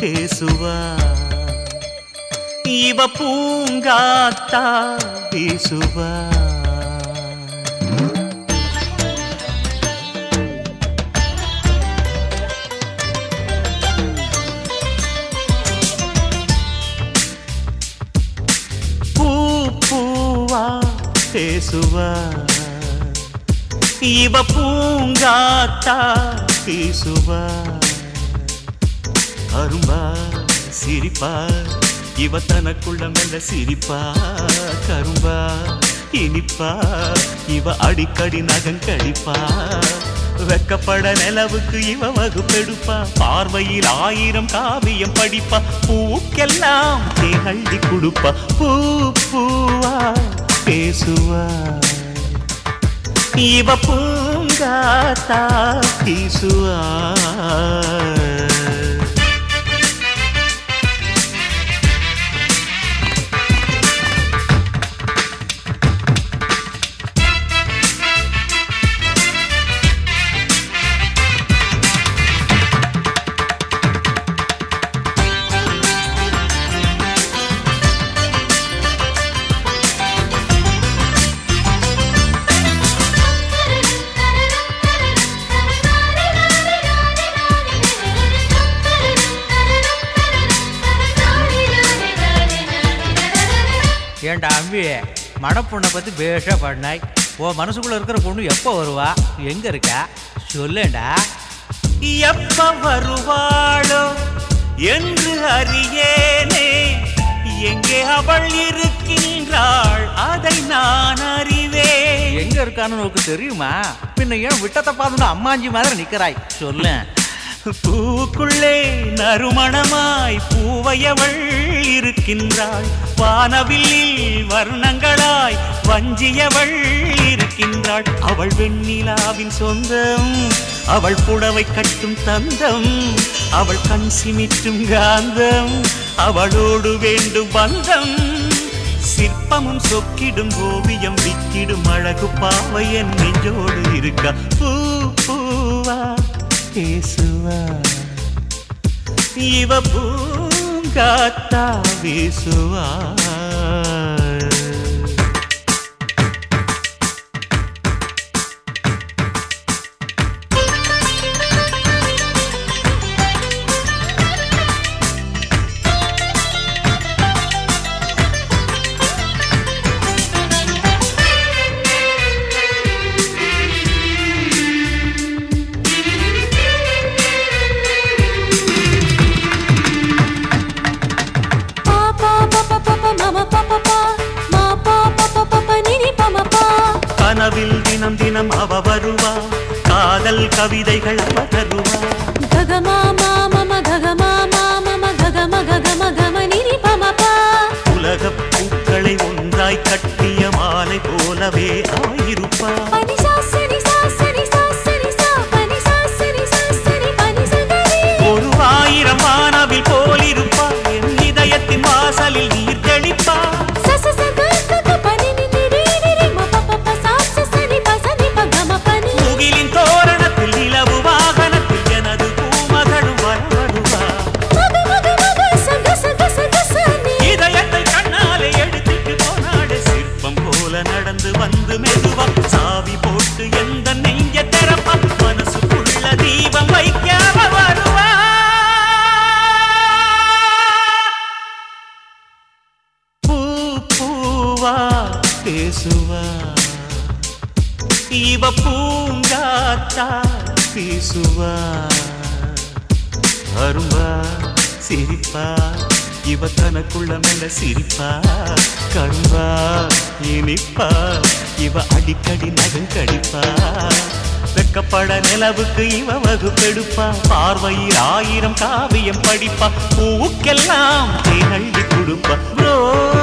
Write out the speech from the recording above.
பேசுவா இவ பூங்காத்தா பேசுவா பூ பூவா பேசுவா இவ பூங்காத்தா பேசுவா அரும்பா சிரிப்பா இவ தனக்குள்ள மெல்ல சிரிப்பா கரும்பா இனிப்பா இவ அடிக்கடி நகங்கடிப்பா வெக்கப்பட நிலவுக்கு இவ வகுப்பெடுப்பா பார்வையில் ஆயிரம் காவியம் படிப்பா பூக்கெல்லாம் தேகள்ளி கொடுப்பா பூ பூவா பேசுவா இவ பூங்காத்தா பேசுவா ஏன்டா அம்பி மணப்பொண்ணை பத்தி பேஷா பண்ணாய் உன் மனசுக்குள்ள இருக்கிற பொண்ணு எப்போ வருவா எங்க இருக்கா சொல்லேண்டா எப்ப வருவாளோ என்று அறியேனே எங்கே அவள் இருக்கின்றாள் அதை நான் அறிவேன் எங்க இருக்கான்னு உனக்கு தெரியுமா பின்ன ஏன் விட்டத்தை பார்த்துட்டு அம்மாஞ்சி மாதிரி நிக்கிறாய் சொல்லேன் பூக்குள்ளே நறுமணமாய் பூவையவள் இருக்கின்றாள் வானவில்லில் வர்ணங்களாய் வஞ்சியவள் இருக்கின்றாள் அவள் வெண்ணிலாவின் சொந்தம் அவள் புடவை கட்டும் தந்தம் அவள் கண் சிமிட்டும் காந்தம் அவளோடு வேண்டும் பந்தம் சிற்பமும் சொக்கிடும் ஓவியம் விக்கிடும் அழகு பாவை என் நெஞ்சோடு இருக்கா பூ பூவா பேசுவா இவ பூங்காத்தா வீசுவா Pa pa pa pa pa pa mama pa pa pa ma pa pa pa pa pa ni ni pa ma pa கனவில் தினம் தினம் அவ வருவா காதல் கவிதைகள் அவ தருவா ga ga ma ma ma ma ga ga ma ma ma ma ga ga ma ga ga ma ga ma ni ni pa ma pa உலகப் பூக்களை ஒன்றாய் கட்டிய மாலை போலவே ஆயிருப்பா pa ni sa sa ni sa sa ni sa sa ni sa pa ni sa sa ni sa sa ni pa ni sa ga ni ஒரு ஆயிரம் வானவில் போலிருப்பா என் இதயத்தின் வாசலில் நீர் தெளிப்பா sa sa sa ga ga ga pa ni ni ni ri ri ri ma pa pa pa sa sa sa ni pa sa ni pa ga ma pa ni முகிலின் தோரணத்தில் நிலவு வாகனத்தில் எனது பூமகளும் வரவருவா ma ga ma ga ma ga sa ga sa ga sa ga sa ni இதயத்தை கண்ணாலே எடுத்துட்டு போனாடு சிற்பம் போல நடந்து வந்து மெதுவா சாவி போட்டு எந்த நெஞ்ச திறப்பா மனசுக்குள்ள தீபம் வைக்காம வருவா பூ பூவா பேசுவா இவ பூங்காத்தா பேசுவா அரும்பா சிரிப்பா இவ தனக்குள்ள மெல்ல சிரிப்பா கரும்பா இனிப்பா இவ அடிக்கடி நகங்கடிப்பா வெக்கப்பட நிலவுக்கு இவ வகுப்பெடுப்பா பார்வையில் ஆயிரம் காவியம் படிப்பா பூக்கெல்லாம் தேனள்ளி கொடுப்பா ரோ